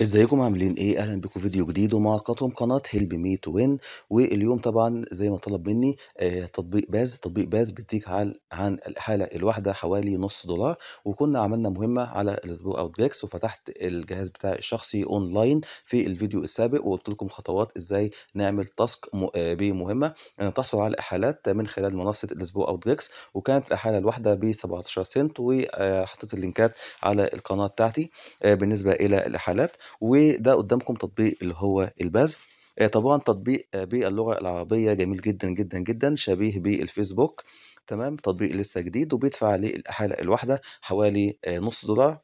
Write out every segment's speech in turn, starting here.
ازيكم عاملين ايه اهلا بكم فيديو جديد ومعكم قناه هيلب مي تو وين واليوم طبعا زي ما طلب مني آه تطبيق باز تطبيق باز بيديك عن عن الحاله الواحده حوالي نص دولار وكنا عملنا مهمه على الاسبوع اوت جيكس وفتحت الجهاز بتاعي الشخصي اونلاين في الفيديو السابق وقلت لكم خطوات ازاي نعمل تاسك م- آه، بمهمه ان تحصل على احالات من خلال منصه الاسبوع اوت جيكس وكانت الاحاله الواحده ب 17 سنت وحطيت اللينكات على القناه بتاعتي آه، بالنسبه الى الاحالات وده قدامكم تطبيق اللي هو الباز آه، طبعا تطبيق آه، باللغة العربية جميل جدا جدا جدا شبيه بالفيسبوك تمام تطبيق لسه جديد وبيدفع للإحالة الواحدة حوالي آه، نص دولار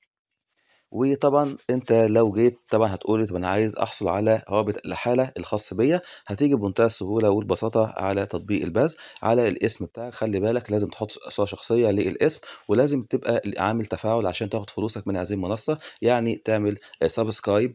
وطبعا انت لو جيت طبعا هتقولي طب انا عايز احصل على روابط الاحاله الخاص بيا هتيجي بمنتهى السهوله والبساطه على تطبيق الباز على الاسم بتاعك خلي بالك لازم تحط صوره شخصيه للاسم ولازم تبقى عامل تفاعل عشان تاخد فلوسك من هذه المنصه يعني تعمل سبسكرايب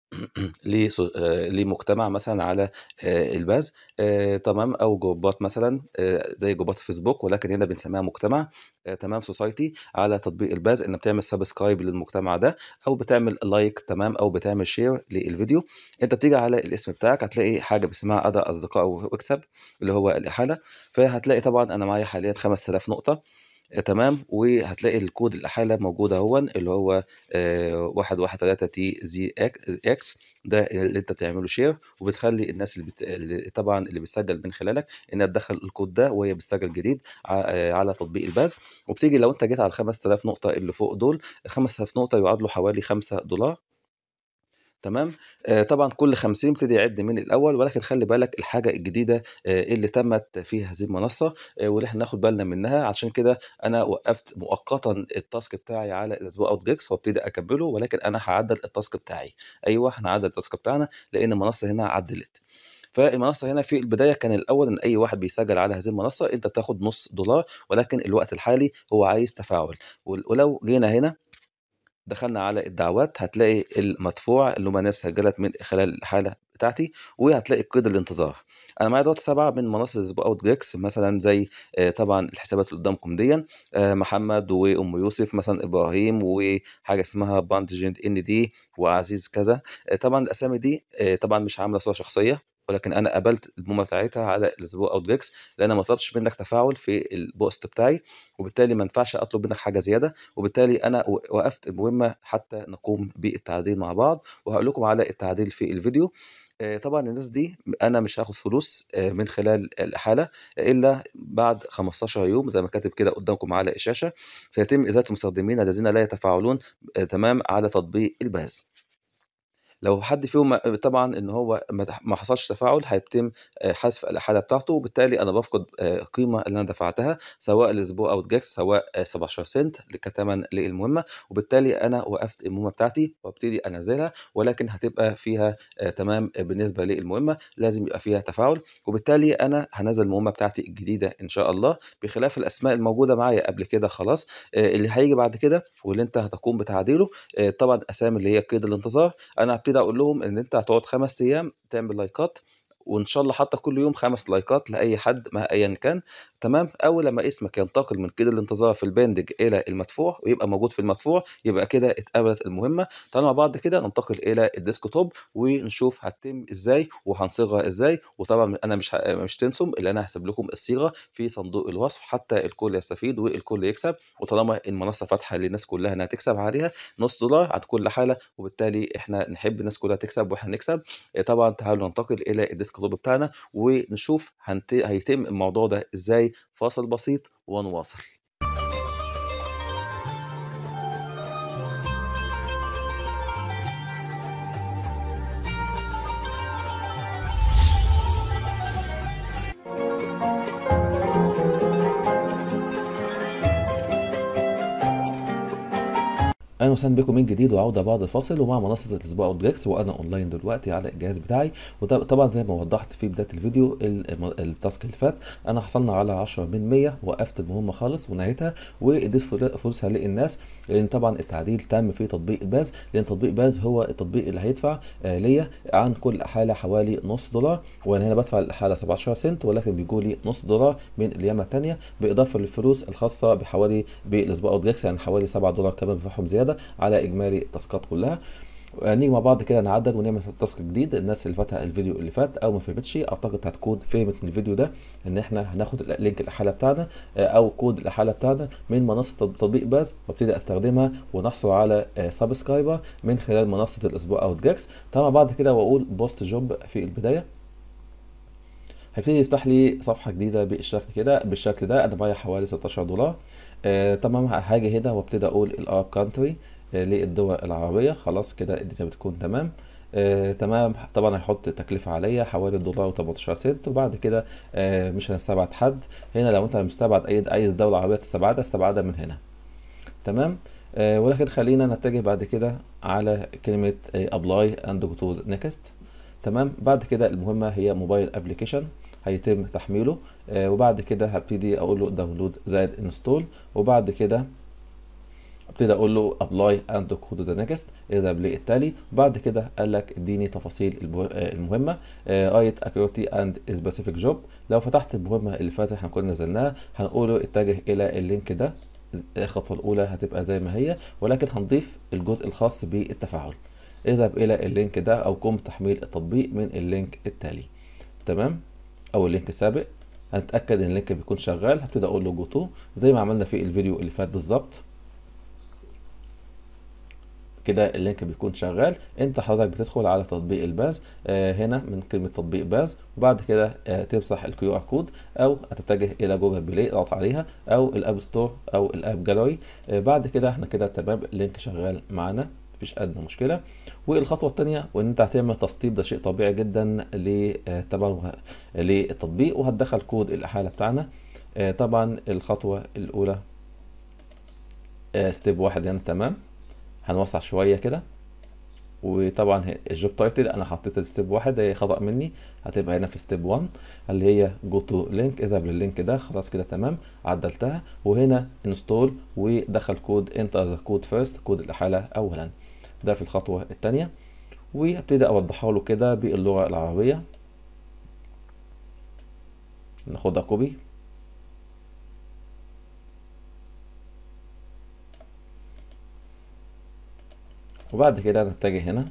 لص- آه، لمجتمع مثلا على آه، الباز آه، تمام او جروبات مثلا آه، زي جروبات الفيسبوك ولكن هنا بنسميها مجتمع آه، تمام سوسايتي على تطبيق الباز ان بتعمل سبسكرايب للمجتمع ده او بتعمل لايك تمام او بتعمل شير للفيديو انت بتيجي على الاسم بتاعك هتلاقي حاجه اسمها ادى اصدقاء واكسب اللي هو الاحاله فهتلاقي طبعا انا معايا حاليا 5000 نقطه آه، تمام وهتلاقي الكود الإحالة موجود أهون اللي هو واحد واحد تلاتة تي زي اكس ده اللي انت بتعمله شير وبتخلي الناس اللي, بت... اللي طبعا اللي بتسجل من خلالك انها تدخل الكود ده وهي بتسجل جديد ع- آه، على تطبيق الباز وبتيجي لو انت جيت على ال 5000 نقطة اللي فوق دول ال 5000 نقطة يعادلوا حوالي 5 دولار تمام آه طبعا كل 50 يبتدي يعد من الاول ولكن خلي بالك الحاجه الجديده آه اللي تمت في هذه المنصه آه واللي احنا ناخد بالنا منها عشان كده انا وقفت مؤقتا التاسك بتاعي على الاسبوع اوت جيكس وابتدي اكمله ولكن انا هعدل التاسك بتاعي ايوه هنعدل التاسك بتاعنا لان المنصه هنا عدلت فالمنصه هنا في البدايه كان الاول ان اي واحد بيسجل على هذه المنصه انت بتاخد نص دولار ولكن الوقت الحالي هو عايز تفاعل ول- ولو جينا هنا دخلنا على الدعوات هتلاقي المدفوع اللي هم ناس سجلت من خلال الحالة بتاعتي وهتلاقي قيد الانتظار انا معايا دلوقتي سبعه من منصه الاسبوع اوت جيكس مثلا زي آه، طبعا الحسابات اللي قدامكم دي آه، محمد وام يوسف مثلا ابراهيم وحاجه اسمها باندجنت ان دي وعزيز كذا آه، طبعا الاسامي دي آه، طبعا مش عامله صوره شخصيه ولكن انا قبلت المهمه بتاعتها على الاسبوع اوت جيكس لان أنا ما طلبتش منك تفاعل في البوست بتاعي وبالتالي ما ينفعش اطلب منك حاجه زياده وبالتالي انا و- وقفت المهمه حتى نقوم بالتعديل مع بعض وهقول لكم على التعديل في الفيديو آه، طبعا الناس دي انا مش هاخد فلوس آه، من خلال الاحاله الا بعد 15 يوم زي ما كاتب كده قدامكم على الشاشه سيتم ازاله المستخدمين الذين لا يتفاعلون آه، تمام على تطبيق الباز لو حد فيهم طبعا ان هو ما تح- ما حصلش تفاعل هيتم آه، حذف الاحاله بتاعته وبالتالي انا بفقد آه، القيمه اللي انا دفعتها سواء الاسبوع او جاكس سواء آه، 17 سنت كثمن للمهمه وبالتالي انا وقفت المهمه بتاعتي وابتدي انزلها ولكن هتبقى فيها آه، تمام آه، بالنسبه للمهمه لازم يبقى فيها تفاعل وبالتالي انا هنزل المهمه بتاعتي الجديده ان شاء الله بخلاف الاسماء الموجوده معايا قبل كده خلاص آه، اللي هيجي بعد كده واللي انت هتقوم بتعديله آه، طبعا اسامي اللي هي قيد الانتظار انا هبتدي اقول لهم ان انت هتقعد خمس ايام تعمل لايكات وان شاء الله حتى كل يوم خمس لايكات لاي حد ما ايا كان تمام اول لما اسمك ينتقل من قيد الانتظار في الباندج الى المدفوع ويبقى موجود في المدفوع يبقى كده اتقبلت المهمه تعالوا مع بعض كده ننتقل الى الديسكتوب ونشوف هتتم ازاي وهنصيغها ازاي وطبعا انا مش ه... مش تنسوا اللي انا هسيب لكم الصيغه في صندوق الوصف حتى الكل يستفيد والكل يكسب وطالما المنصه فاتحه للناس كلها انها تكسب عليها نص دولار عن كل حاله وبالتالي احنا نحب الناس كلها تكسب واحنا نكسب إيه طبعا تعالوا ننتقل الى الديسكتوب بتاعنا ونشوف هنت... هيتم الموضوع ده ازاي فاصل بسيط ونواصل اهلا وسهلا بكم من جديد وعوده بعد الفاصل ومع منصه الاسبوع اوت جيكس وانا اونلاين دلوقتي على الجهاز بتاعي وطبعا زي ما وضحت في بدايه الفيديو الم- التاسك اللي فات انا حصلنا على 10 من 100 وقفت المهمه خالص ونهيتها واديت فل- فلوسها للناس لان طبعا التعديل تم في تطبيق الباز لان تطبيق باز هو التطبيق اللي هيدفع آه، ليا عن كل حاله حوالي نص دولار وانا هنا بدفع الحاله 17 سنت ولكن بيجوا لي نص دولار من اليمه الثانيه بالاضافه للفلوس الخاصه بحوالي بالاسبوع اوت جيكس يعني حوالي 7 دولار كمان بدفعهم زياده على اجمالي التاسكات كلها نيجي مع بعض كده نعدل ونعمل تاسك جديد الناس اللي فاتها الفيديو اللي فات او ما فهمتش اعتقد هتكون فهمت من الفيديو ده ان احنا هناخد لينك الاحاله بتاعنا او كود الاحاله بتاعنا من منصه تطبيق باز وابتدي استخدمها ونحصل على سبسكرايبر من خلال منصه الاسبوع او جاكس طبعا بعد كده واقول بوست جوب في البدايه هيبتدي يفتح لي صفحه جديده بالشكل كده بالشكل ده انا معايا حوالي 16 دولار آه تمام هاجي هنا وابتدي اقول الارب كانتري آه للدول العربيه خلاص كده الدنيا بتكون تمام آه تمام طبعا هيحط تكلفة عليا حوالي دولار و18 سنت وبعد كده آه مش هنستبعد حد هنا لو انت مستبعد اي عايز دولة عربية تستبعدها استبعدها من هنا تمام آه ولكن خلينا نتجه بعد كده على كلمة ابلاي اند جو تو نيكست تمام بعد كده المهمة هي موبايل ابلكيشن هيتم تحميله آه وبعد كده هبتدي اقول له داونلود زائد انستول وبعد كده ابتدي اقول له ابلاي اند كود ذا نيكست اذهب للتالي وبعد كده قال لك اديني تفاصيل المهمه ايت اكيورتي اند سبيسيفيك جوب لو فتحت المهمه اللي فاتت احنا كنا نزلناها هنقول له اتجه الى اللينك ده الخطوه الاولى هتبقى زي ما هي ولكن هنضيف الجزء الخاص بالتفاعل اذهب الى اللينك ده او قم تحميل التطبيق من اللينك التالي تمام او اللينك السابق هنتاكد ان اللينك بيكون شغال هبتدي اقول له جو تو زي ما عملنا في الفيديو اللي فات بالظبط كده اللينك بيكون شغال انت حضرتك بتدخل على تطبيق الباز آه هنا من كلمه تطبيق باز وبعد كده آه تمسح الكيو ار كود او هتتجه الى جوجل بلاي اضغط عليها او الاب ستور او الاب جاليري آه بعد كده احنا كده تمام اللينك شغال معانا مفيش ادنى مشكله والخطوه الثانيه وان انت هتعمل تسطيب ده شيء طبيعي جدا ل طبعا للتطبيق وهتدخل كود الاحاله بتاعنا طبعا الخطوه الاولى ستيب واحد يعني تمام هنوسع شويه كده وطبعا الجوب تايتل انا حطيت الستيب واحد هي خطا مني هتبقى هنا في ستيب 1 اللي هي جو تو لينك اذهب لللينك ده خلاص كده تمام عدلتها وهنا انستول ودخل كود انتر ذا كود فيرست كود الاحاله اولا ده في الخطوه الثانيه وهبتدي اوضحها له كده باللغه العربيه ناخدها كوبي وبعد كده نتجه هنا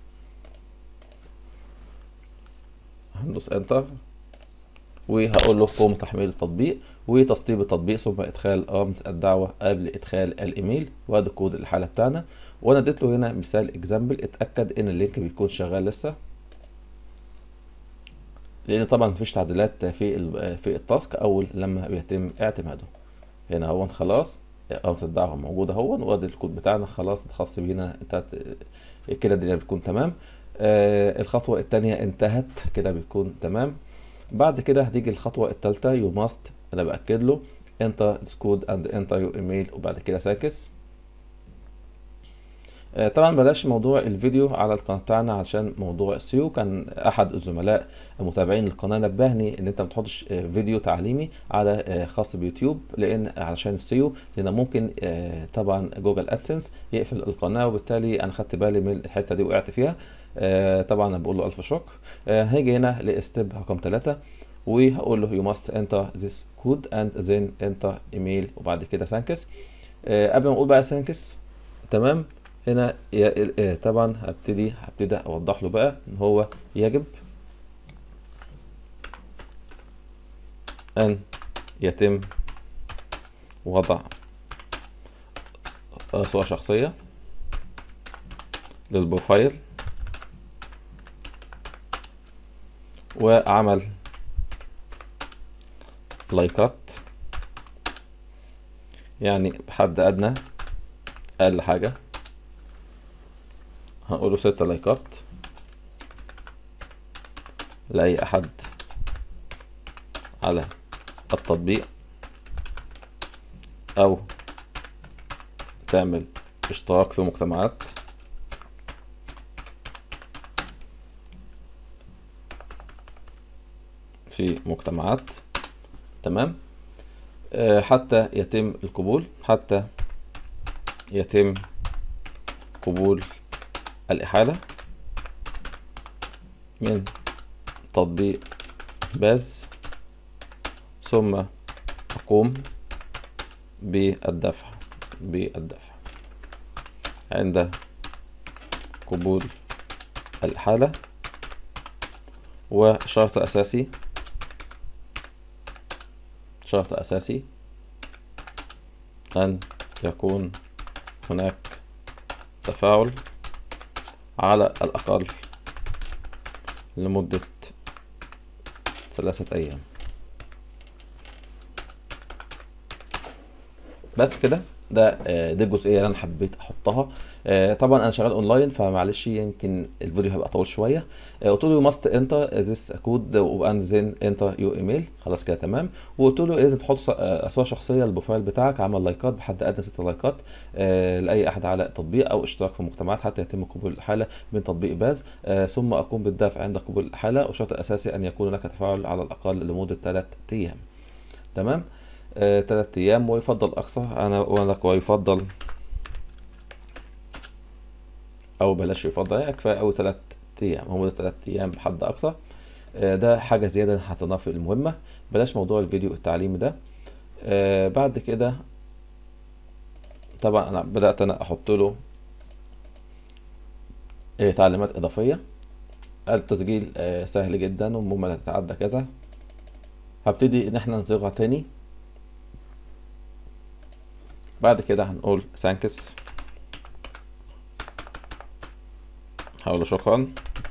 هندوس انتر وهقول له قوم تحميل التطبيق وتسطيب التطبيق ثم ادخال رمز الدعوه قبل ادخال الايميل وادي كود الحاله بتاعنا وانا اديت له هنا مثال اكزامبل اتاكد ان اللينك بيكون شغال لسه لان طبعا مفيش تعديلات في في التاسك اول لما بيتم اعتماده هنا اهو خلاص رمز الدعوه موجود اهو وادي الكود بتاعنا خلاص خاص بينا انتهت كده الدنيا بتكون تمام آه الخطوه الثانيه انتهت كده بتكون تمام بعد كده هتيجي الخطوه الثالثه يو ماست انا باكد له انتر كود اند انتر يور ايميل وبعد كده ساكس آه طبعا بلاش موضوع الفيديو على القناه بتاعنا عشان موضوع السيو كان احد الزملاء المتابعين للقناه نبهني ان انت ما تحطش آه فيديو تعليمي على آه خاص بيوتيوب لان علشان السيو لان ممكن طبعا جوجل ادسنس يقفل القناه وبالتالي انا خدت بالي من الحته دي وقعت فيها طبعا انا بقول له الف شكر هاجي هنا لستيب رقم 3 وهقول له يو ماست انتر ذيس كود اند ذن انتر ايميل وبعد كده سانكس قبل ما اقول بقى سانكس تمام هنا طبعا هبتدي هبتدي اوضح له بقى ان هو يجب ان يتم وضع صورة شخصية للبروفايل وعمل لايكات يعني بحد ادنى اقل حاجه هنقوله ستة لايكات لأي أحد على التطبيق أو تعمل اشتراك في مجتمعات في مجتمعات تمام أه حتى يتم القبول حتى يتم قبول الإحالة من تطبيق باز ثم أقوم بالدفع بالدفع عند قبول الحالة وشرط أساسي شرط أساسي أن يكون هناك تفاعل على الأقل لمدة ثلاثة أيام بس كده ده آه، دي الجزئيه اللي انا حبيت احطها آه، طبعا انا شغال اونلاين فمعلش يمكن الفيديو هيبقى طويل شويه آه، قلت له ماست انتر ذيس كود وان زين انتر يور ايميل خلاص كده تمام وقلت له لازم تحط ص- آه، صوره شخصيه للبروفايل بتاعك عمل لايكات بحد ادنى ست لايكات آه، لاي احد على التطبيق او اشتراك في المجتمعات حتى يتم قبول الحاله من تطبيق باز آه، ثم اقوم بالدفع عند قبول الحاله والشرط الاساسي ان يكون هناك تفاعل على الاقل لمده ثلاث ايام تمام آه، تلات أيام ويفضل أقصى أنا أقول لك ويفضل أو بلاش يفضل يعني كفاية أوي تلات أيام هم تلات أيام بحد أقصى آه، ده حاجة زيادة حطيناها في المهمة بلاش موضوع الفيديو التعليمي ده آه، بعد كده طبعا أنا بدأت أنا أحط له آه، تعليمات إضافية التسجيل آه، سهل جدا والمهمة لا تتعدى كذا هبتدي إن احنا نصيغها تاني بعد كده هنقول ثانكس هقول له شكرا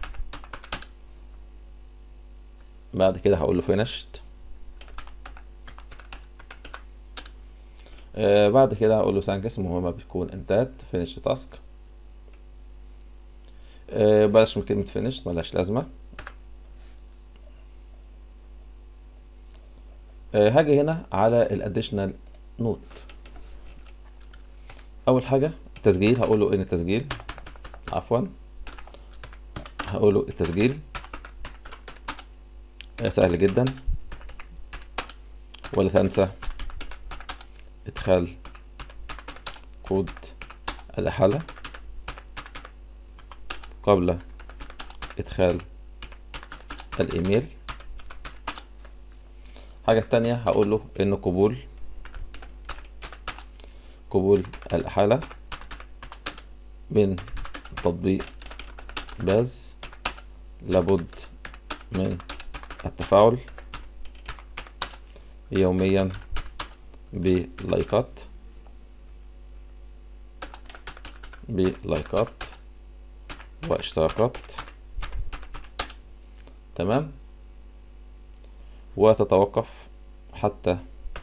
بعد كده هقول له finished آه بعد كده هقول له ثانكس المهمة بتكون انتهت finish task آه بلاش من كلمة finished ملهاش لازمة آه هاجي هنا على الاديشنال نوت اول حاجه التسجيل هقول له ان التسجيل عفوا هقول له التسجيل آه، سهل جدا ولا تنسى ادخال كود الإحالة قبل إدخال الإيميل حاجة تانية هقول له إن قبول قبول الإحالة من تطبيق باز لابد من التفاعل يوميا بلايكات بلايكات واشتراكات تمام وتتوقف حتى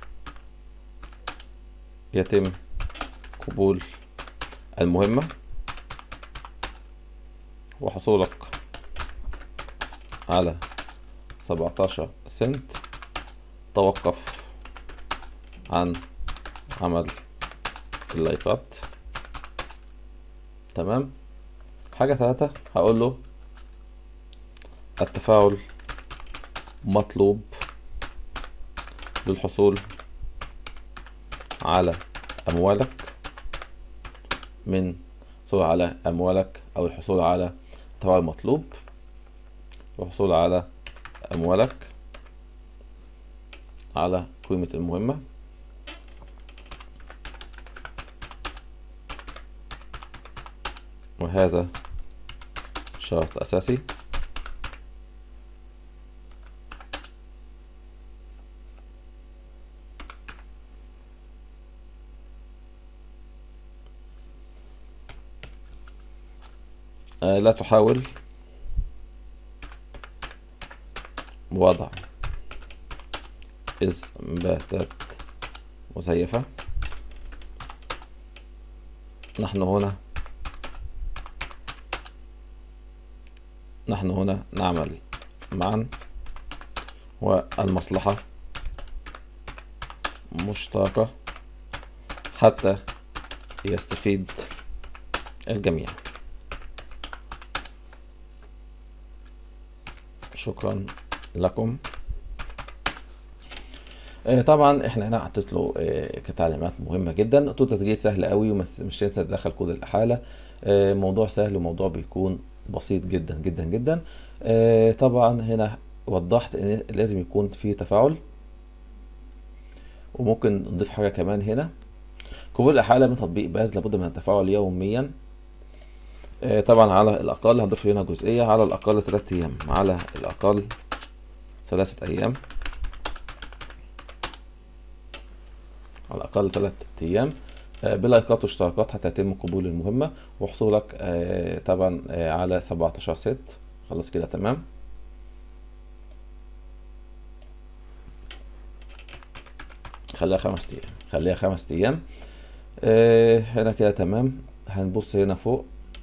يتم قبول المهمة وحصولك على سبعتاشر سنت توقف عن عمل اللايكات تمام حاجة ثلاثة هقول له التفاعل مطلوب للحصول على أموالك من الحصول على أموالك أو الحصول على التفاعل المطلوب والحصول على أموالك على قيمة المهمة وهذا شرط أساسي آه، لا تحاول وضع إثباتات مزيفة نحن هنا نحن هنا نعمل معا والمصلحة مشتركة حتى يستفيد الجميع شكرا لكم آه، طبعا احنا هنا حطيت له آه، كتعليمات مهمه جدا قلت له تسجيل سهل قوي ومش تنسى تدخل كود الاحاله آه، موضوع سهل وموضوع بيكون بسيط جدا جدا جدا آه، طبعا هنا وضحت ان لازم يكون في تفاعل وممكن نضيف حاجه كمان هنا قبول الاحاله من تطبيق باز لابد من التفاعل يوميا آه، طبعا على الأقل هنضيف هنا جزئية على الأقل ثلاثة أيام على الأقل ثلاثة أيام على الأقل ثلاثة أيام آه، بلايكات واشتراكات حتى يتم قبول المهمة وحصولك آه، طبعا آه، على 17 ست خلاص كده تمام خليها خمس أيام خليها خمس أيام آه، هنا كده تمام هنبص هنا فوق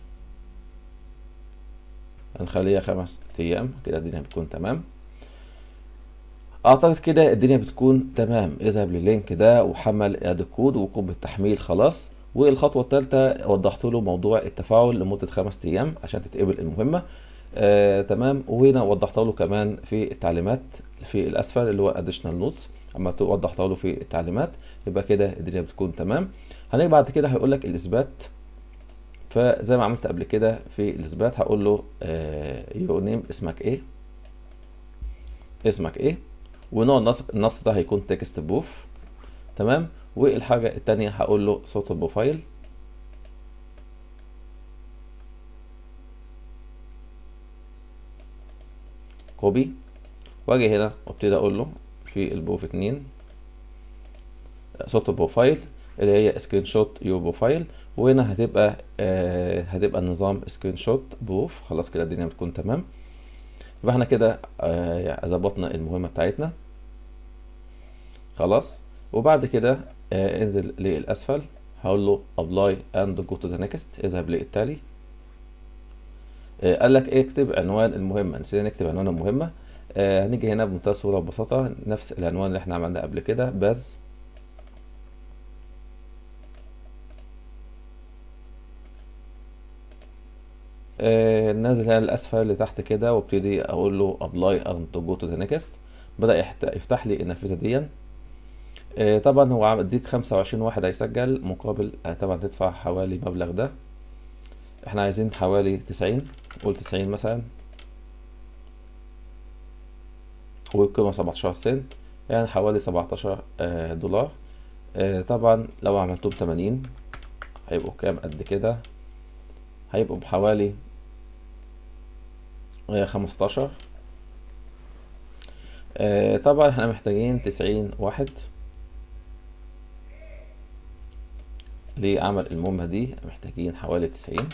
هنخليها خمس أيام كده الدنيا بتكون تمام اعتقد كده الدنيا بتكون تمام اذهب للينك ده وحمل اد الكود وقم بالتحميل خلاص والخطوه الثالثه وضحت له موضوع التفاعل لمده خمس ايام عشان تتقبل المهمه آه تمام وهنا وضحت له كمان في التعليمات في الاسفل اللي هو اديشنال نوتس اما وضحت له في التعليمات يبقى كده الدنيا بتكون تمام هنيجي بعد كده هيقول لك الاثبات فزي ما عملت قبل كده في الاثبات هقول له يور نيم اسمك ايه اسمك ايه ونوع النص, النص ده هيكون تكست بوف تمام والحاجة التانية هقول له صوت البروفايل كوبي واجي هنا وابتدي اقول له في البروف اتنين صوت البروفايل اللي هي سكرين شوت يور بروفايل وهنا هتبقى آه هتبقى النظام سكرين شوت بروف خلاص كده الدنيا بتكون تمام يبقى احنا كده آه ظبطنا المهمة بتاعتنا خلاص وبعد كده آه انزل للأسفل هقول له apply and go to the next اذهب للتالي آه قال لك اكتب عنوان المهمة نسينا نكتب عنوان المهمة آه هنيجي هنا بمنتهى السهولة وببساطة نفس العنوان اللي احنا عملناه قبل كده بس آه نازل هنا للأسفل لتحت كده وابتدي أقول له apply and go to the next بدأ يفتح لي النافذة دي آه طبعا هو اديك خمسة وعشرين واحد هيسجل مقابل آه طبعا تدفع حوالي المبلغ ده احنا عايزين حوالي تسعين قول تسعين مثلا والقيمة سبعتاشر سنت يعني حوالي سبعتاشر آه دولار طبعا لو عملتهم تمانين هيبقوا كام قد كده هيبقوا بحوالي خمستاشر آه طبعا احنا محتاجين تسعين واحد لعمل المهمة دي محتاجين حوالي تسعين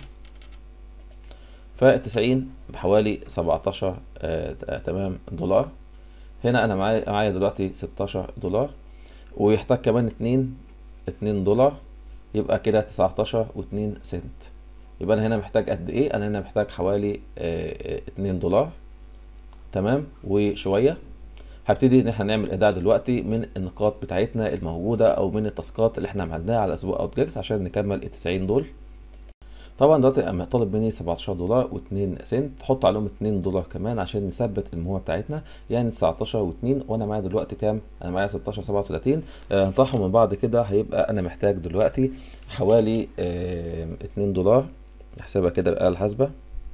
فالتسعين بحوالي سبعتاشر آه تمام دولار هنا انا معايا معايا دلوقتي ستاشر دولار ويحتاج كمان اتنين اتنين دولار يبقى كده تسعتاشر واتنين سنت يبقى انا هنا محتاج قد ايه انا هنا محتاج حوالي اه اتنين دولار تمام وشوية هبتدي ان احنا نعمل ايداع دلوقتي من النقاط بتاعتنا الموجودة او من التاسكات اللي احنا عملناها على اسبوع اوت جيكس عشان نكمل التسعين دول طبعا دلوقتي اما طالب مني 17 دولار و2 سنت تحط عليهم 2 دولار كمان عشان نثبت المهمه بتاعتنا يعني 19 و2 وانا معايا دلوقتي كام انا معايا 16 37 آه هنطرحهم من بعض كده هيبقى انا محتاج دلوقتي حوالي آه 2 دولار نحسبها كده بآلة الحاسبة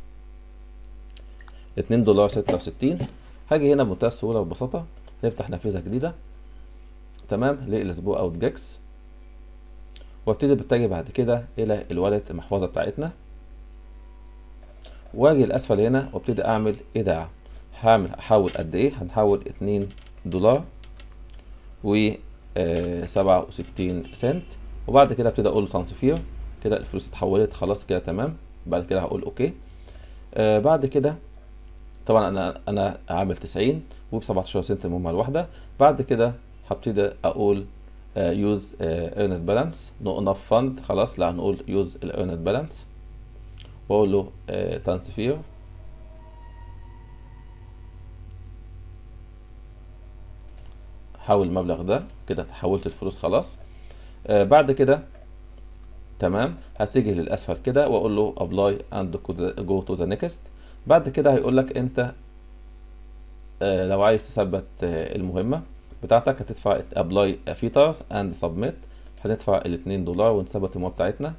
2 دولار 66 هاجي هنا بمنتهى السهولة والبساطة نفتح نافذة جديدة تمام للأسبوع أوت جيكس وابتدي بتجي بعد كده إلى الوالت المحفظة بتاعتنا واجي الأسفل هنا وابتدي أعمل إيداع هعمل أحول قد إيه هنحول 2 دولار و سبعة وستين سنت وبعد كده ابتدي أقول له ترانسفير كده الفلوس اتحولت خلاص كده تمام بعد كده هقول اوكي آه بعد كده طبعا انا انا عامل 90 وب 17 سنت المهمه الواحده بعد كده هبتدي اقول يوز ايرند بالانس نو انف فند خلاص لا هنقول يوز الايرند بالانس واقول له ترانسفير حول المبلغ ده كده حولت الفلوس خلاص آه بعد كده تمام هتيجي للاسفل كده واقول له ابلاي اند جو تو ذا نيكست بعد كده هيقول لك انت آه لو عايز تثبت آه المهمه بتاعتك هتدفع ابلاي فيترز اند سبميت هندفع ال 2 دولار ونثبت المهمه بتاعتنا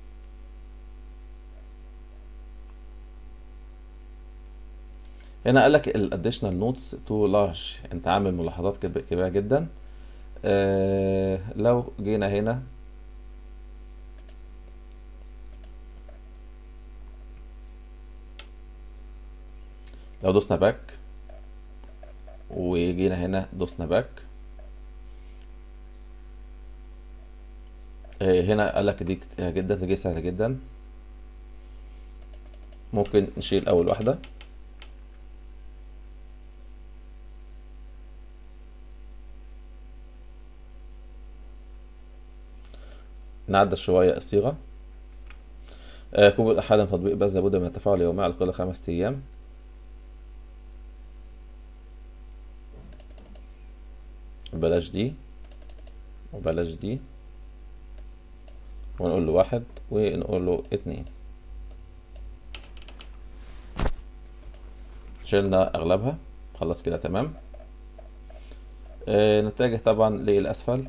هنا قال لك الاديشنال نوتس تو لارج انت عامل ملاحظات كبيره جدا آه لو جينا هنا لو دوسنا باك وجينا هنا دوسنا باك آه، هنا قال لك دي كتير جدا دي سهله جدا ممكن نشيل اول واحده نعدل شويه الصيغه آه، قبول احد من تطبيق بس لابد من التفاعل يوميا على الاقل خمسة ايام بلاش دي وبلاش دي ونقول له واحد ونقول له اتنين شلنا اغلبها خلاص كده تمام آه نتجه طبعا للاسفل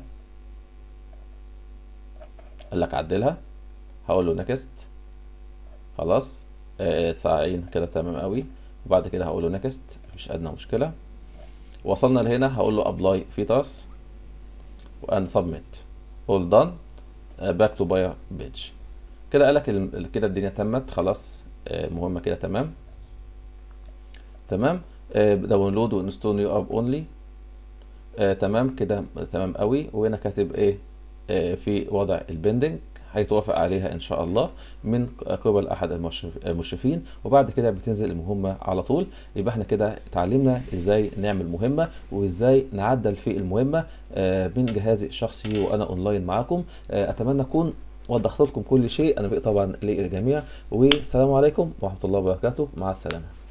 قال لك عدلها هقول له نكست خلاص آه تسعين كده تمام قوي وبعد كده هقول له نكست مفيش ادنى مشكله وصلنا لهنا هقول له ابلاي فيتاس وان سبميت اول دان باك تو باي بيج كده قالك ال- كده الدنيا تمت خلاص آه، مهمه كده تمام تمام داونلود وانستول نيو اب اونلي تمام كده تمام قوي وهنا كاتب ايه آه، في وضع البندنج هيتوافق عليها ان شاء الله من قبل احد المشرف- المشرفين وبعد كده بتنزل المهمه على طول يبقى احنا كده اتعلمنا ازاي نعمل مهمه وازاي نعدل في المهمه آه، من جهازي الشخصي وانا اونلاين معاكم آه، اتمنى اكون وضحت لكم كل شيء انا بقى طبعا للجميع والسلام عليكم ورحمه الله وبركاته مع السلامه